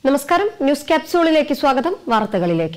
നമസ്കാരം ന്യൂസ് ക്യാപ്സ്യൂളിലേക്ക് സ്വാഗതം വാർത്തകളിലേക്ക്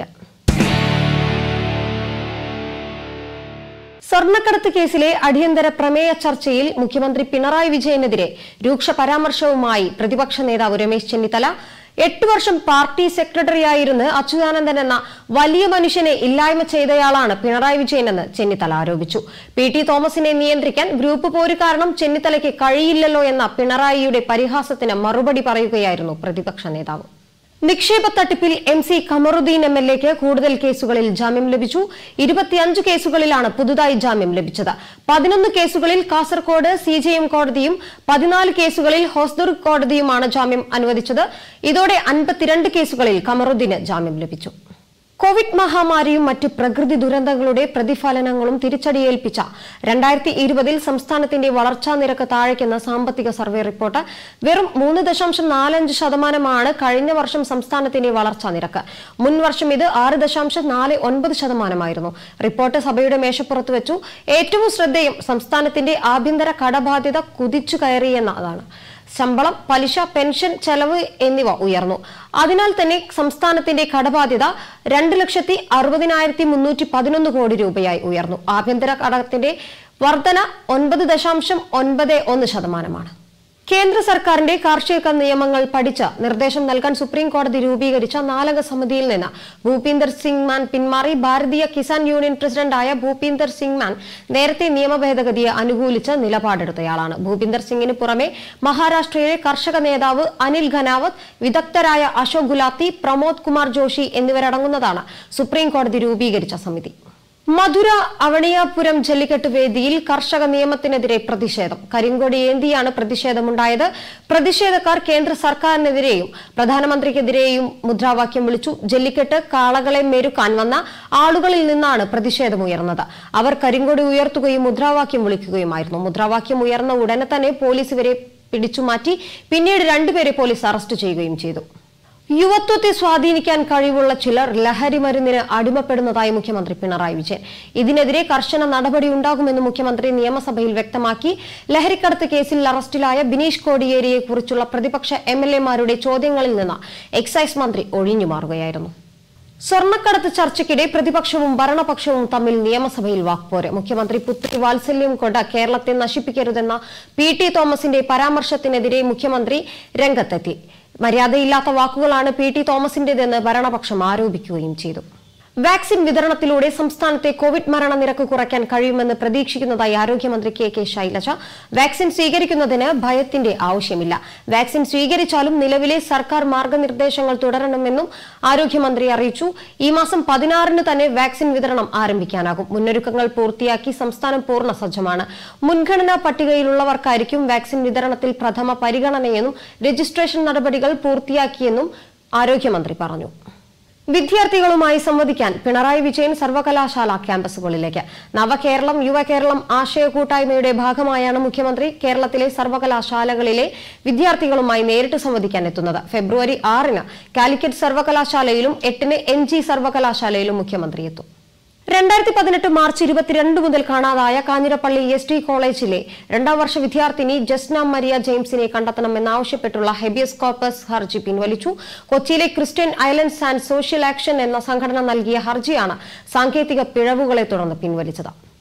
സ്വർണ്ണക്കടത്ത് കേസിലെ അടിയന്തര പ്രമേയ ചർച്ചയിൽ മുഖ്യമന്ത്രി പിണറായി വിജയനെതിരെ രൂക്ഷ പരാമർശവുമായി പ്രതിപക്ഷ നേതാവ് രമേശ് ചെന്നിത്തല എട്ട് വർഷം പാർട്ടി സെക്രട്ടറിയായിരുന്ന് അച്യുതാനന്ദൻ എന്ന വലിയ മനുഷ്യനെ ഇല്ലായ്മ ചെയ്തയാളാണ് പിണറായി വിജയനെന്ന് ചെന്നിത്തല ആരോപിച്ചു പി ടി തോമസിനെ നിയന്ത്രിക്കാൻ ഗ്രൂപ്പ് പോര് കാരണം ചെന്നിത്തലയ്ക്ക് കഴിയില്ലല്ലോ എന്ന പിണറായിയുടെ പരിഹാസത്തിന് മറുപടി പറയുകയായിരുന്നു പ്രതിപക്ഷ നേതാവ് നിക്ഷേപ തട്ടിപ്പിൽ M C Kamaruddin M L എക്ക് കൂടുതൽ കേസുകളിൽ ജാമ്യം ലഭിച്ചു ഇരുപത്തിയഞ്ച് കേസുകളിലാണ് പുതുതായി ജാമ്യം ലഭിച്ചത് പതിനൊന്ന് കേസുകളിൽ കാസർകോട് സി ജെ എം കോടതിയും പതിനാല് കേസുകളിൽ ഹോസ്ദുർഗ് കോടതിയുമാണ് ജാമ്യം അനുവദിച്ചത് ഇതോടെ അൻപത്തിരണ്ട് കേസുകളിൽ കമറുദ്ദീന് ജാമ്യം ലഭിച്ചു കോവിഡ് മഹാമാരിയും മറ്റ് പ്രകൃതി ദുരന്തങ്ങളുടെ പ്രതിഫലനങ്ങളും തിരിച്ചടിയേൽപ്പിച്ച രണ്ടായിരത്തി ഇരുപതിൽ സംസ്ഥാനത്തിന്റെ വളർച്ചാ നിരക്ക് താഴയ്ക്കുന്ന സാമ്പത്തിക സർവേ റിപ്പോർട്ട് വെറും മൂന്ന് ദശാംശം നാലഞ്ച് ശതമാനമാണ് കഴിഞ്ഞ വർഷം സംസ്ഥാനത്തിന്റെ വളർച്ചാ നിരക്ക് മുൻ വർഷം ഇത് ആറ് ദശാംശം നാല് ഒൻപത് ശതമാനമായിരുന്നു റിപ്പോർട്ട് സഭയുടെ മേശപ്പുറത്ത് വെച്ചു ഏറ്റവും ശ്രദ്ധേയം സംസ്ഥാനത്തിന്റെ ആഭ്യന്തര കടബാധ്യത കുതിച്ചു കയറിയെന്നതാണ് ശമ്പളം പലിശ പെൻഷൻ ചെലവ് എന്നിവ ഉയർന്നു അതിനാൽ തന്നെ സംസ്ഥാനത്തിന്റെ കടബാധ്യത രണ്ട് ലക്ഷത്തി അറുപതിനായിരത്തി മുന്നൂറ്റി പതിനൊന്ന് കോടി രൂപയായി ഉയർന്നു ആഭ്യന്തര കടത്തിന്റെ വർധന ഒൻപത് ദശാംശം ഒൻപത് ഒന്ന് ശതമാനമാണ് കേന്ദ്ര സർക്കാരിന്റെ കാർഷിക നിയമങ്ങൾ പഠിച്ച് നിർദ്ദേശം നൽകാൻ സുപ്രീം കോടതി രൂപീകരിച്ച നാലംഗ സമിതിയിൽ നിന്ന് ഭൂപീന്ദർ സിംഗ് മാൻ പിന്മാറി ഭാരതീയ കിസാൻ യൂണിയൻ പ്രസിഡന്റായ ഭൂപീന്ദർ സിംഗ് മാൻ നേരത്തെ നിയമ ഭേദഗതിയെ അനുകൂലിച്ച് നിലപാടെടുത്തയാളാണ് ഭൂപീന്ദർ സിംഗിന് പുറമെ മഹാരാഷ്ട്രയിലെ കർഷക നേതാവ് അനിൽ ഘനാവത്ത് വിദഗ്ധരായ അശോക് ഗുലാത്തി പ്രമോദ് കുമാർ ജോഷി എന്നിവരടങ്ങുന്നതാണ് സുപ്രീം കോടതി രൂപീകരിച്ച സമിതി മധുര അവണിയാപുരം ജല്ലിക്കെട്ട് വേദിയിൽ കർഷക നിയമത്തിനെതിരെ പ്രതിഷേധം കരിങ്കൊടി ഏന്തിയാണ് പ്രതിഷേധമുണ്ടായത് പ്രതിഷേധക്കാർ കേന്ദ്ര സർക്കാരിനെതിരെയും പ്രധാനമന്ത്രിക്കെതിരെയും മുദ്രാവാക്യം വിളിച്ചു ജല്ലിക്കെട്ട് കാളകളെ മെരുക്കാൻ വന്ന ആളുകളിൽ നിന്നാണ് പ്രതിഷേധമുയർന്നത് അവർ കരിങ്കൊടി ഉയർത്തുകയും മുദ്രാവാക്യം വിളിക്കുകയുമായിരുന്നു മുദ്രാവാക്യം ഉയർന്ന ഉടനെ തന്നെ പോലീസ് ഇവരെ പിടിച്ചുമാറ്റി പിന്നീട് രണ്ടുപേരെ പോലീസ് അറസ്റ്റ് ചെയ്യുകയും ചെയ്തു യുവത്വത്തെ സ്വാധീനിക്കാൻ കഴിവുള്ള ചിലർ ലഹരി മരുന്നിന് അടിമപ്പെടുന്നതായി മുഖ്യമന്ത്രി പിണറായി വിജയൻ ഇതിനെതിരെ കർശന നടപടി ഉണ്ടാകുമെന്ന് മുഖ്യമന്ത്രി നിയമസഭയിൽ വ്യക്തമാക്കി ലഹരിക്കടത്ത് കേസിൽ അറസ്റ്റിലായ ബിനീഷ് കോടിയേരിയെ കുറിച്ചുള്ള പ്രതിപക്ഷ എം എൽ എമാരുടെ ചോദ്യങ്ങളിൽ നിന്ന് എക്സൈസ് മന്ത്രി ഒഴിഞ്ഞുമാറുകയായിരുന്നു സ്വർണ്ണക്കടത്ത് ചർച്ചയ്ക്കിടെ പ്രതിപക്ഷവും ഭരണപക്ഷവും തമ്മിൽ നിയമസഭയിൽ വാക്പോര് മുഖ്യമന്ത്രി പുത്രി വാത്സല്യം കൊണ്ട് കേരളത്തെ നശിപ്പിക്കരുതെന്ന പി ടി തോമസിന്റെ പരാമർശത്തിനെതിരെ മുഖ്യമന്ത്രി രംഗത്തെത്തി മര്യാദയില്ലാത്ത വാക്കുകളാണ് പി ടി തോമസിന്റേതെന്ന് ഭരണപക്ഷം ആരോപിക്കുകയും ചെയ്തു വാക്സിൻ വിതരണത്തിലൂടെ സംസ്ഥാനത്തെ കോവിഡ് മരണനിരക്ക് കുറയ്ക്കാൻ കഴിയുമെന്ന് പ്രതീക്ഷിക്കുന്നതായി ആരോഗ്യമന്ത്രി കെ കെ ശൈലജ വാക്സിൻ സ്വീകരിക്കുന്നതിന് ഭയത്തിന്റെ ആവശ്യമില്ല വാക്സിൻ സ്വീകരിച്ചാലും നിലവിലെ സർക്കാർ മാർഗനിർദ്ദേശങ്ങൾ തുടരണമെന്നും ആരോഗ്യമന്ത്രി അറിയിച്ചു ഈ മാസം പതിനാറിന് തന്നെ വാക്സിൻ വിതരണം ആരംഭിക്കാനാകും മുന്നൊരുക്കങ്ങൾ പൂർത്തിയാക്കി സംസ്ഥാനം പൂർണ്ണ സജ്ജമാണ് മുൻഗണനാ പട്ടികയിലുള്ളവർക്കായിരിക്കും വാക്സിൻ വിതരണത്തിൽ പ്രഥമ പരിഗണനയെന്നും രജിസ്ട്രേഷൻ നടപടികൾ പൂർത്തിയാക്കിയെന്നും ആരോഗ്യമന്ത്രി പറഞ്ഞു വിദ്യാർത്ഥികളുമായി സംവദിക്കാൻ പിണറായി വിജയൻ സർവകലാശാല ക്യാമ്പസുകളിലേക്ക് നവകേരളം യുവകേരളം ആശയ കൂട്ടായ്മയുടെ ഭാഗമായാണ് മുഖ്യമന്ത്രി കേരളത്തിലെ സർവകലാശാലകളിലെ വിദ്യാർത്ഥികളുമായി നേരിട്ട് സംവദിക്കാൻ എത്തുന്നത് ഫെബ്രുവരി ആറിന് കാലിക്കറ്റ് സർവകലാശാലയിലും എട്ടിന് എം ജി സർവകലാശാലയിലും മുഖ്യമന്ത്രി എത്തും രണ്ടായിരത്തി പതിനെട്ട് മാർച്ച് ഇരുപത്തിരണ്ട് മുതൽ കാണാതായ കാഞ്ഞിരപ്പള്ളി എസ് ടി കോളേജിലെ രണ്ടാം വർഷ വിദ്യാർത്ഥിനി ജസ്ന മരിയ ജെയിംസിനെ കണ്ടെത്തണമെന്നാവശ്യപ്പെട്ടുള്ള ഹെബിയസ് കോർപ്പസ് ഹർജി പിൻവലിച്ചു കൊച്ചിയിലെ Christian islands and social action എന്ന സംഘടന നൽകിയ ഹർജിയാണ് സാങ്കേതിക പിഴവുകളെ തുടർന്ന് പിൻവലിച്ചത്